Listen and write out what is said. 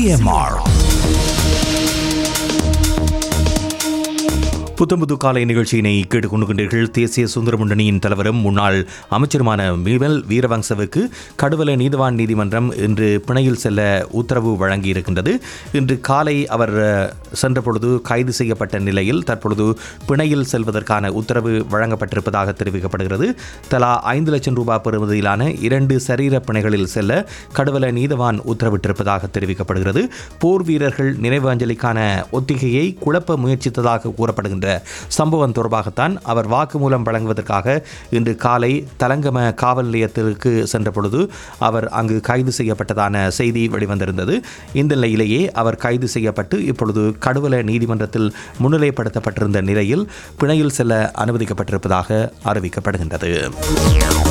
CMR புத்தம்புது காலை நிகழ்ச்சியினை கேட்டுக்கொண்டுகின்றீர்கள் தேசிய சுந்தர முன்னணியின் தலைவரும் முன்னாள் அமைச்சருமான மிவல் வீரவங்சவுக்கு கடுவல நீதிவான் நீதிமன்றம் இன்று பிணையில் செல்ல உத்தரவு வழங்கியிருக்கின்றது இன்று காலை அவர் அஹ், சென்ற பொழுது கைது செய்யப்பட்ட நிலையில் தற்பொழுது பிணையில் செல்வதற்கான உத்தரவு வழங்கப்பட்டிருப்பதாக தெரிவிக்கப்படுகிறது தலா ஐந்து லட்சம் ரூபாய் பெறுமதியிலான இரண்டு சரீர பிணைகளில் செல்ல கடுவல நீதவான் உத்தரவிட்டிருப்பதாக தெரிவிக்கப்படுகிறது போர் வீரர்கள் நினைவு அஞ்சலிக்கான ஒத்திகையை குழப்ப முயற்சித்ததாக கூறப்படுகின்ற சம்பவம் தொடர்பாகத்தான் அவர் வாக்குமூலம் வழங்குவதற்காக இன்று காலை தலங்கம காவல் நிலையத்திற்கு சென்ற பொழுது அவர் அங்கு கைது செய்யப்பட்டதான செய்தி வெளிவந்திருந்தது இந்த நிலையிலேயே அவர் கைது செய்யப்பட்டு இப்பொழுது கடுவல நீதிமன்றத்தில் முன்னிலைப்படுத்தப்பட்டிருந்த நிலையில் பிணையில் செல்ல அனுமதிக்கப்பட்டிருப்பதாக அறிவிக்கப்படுகின்றது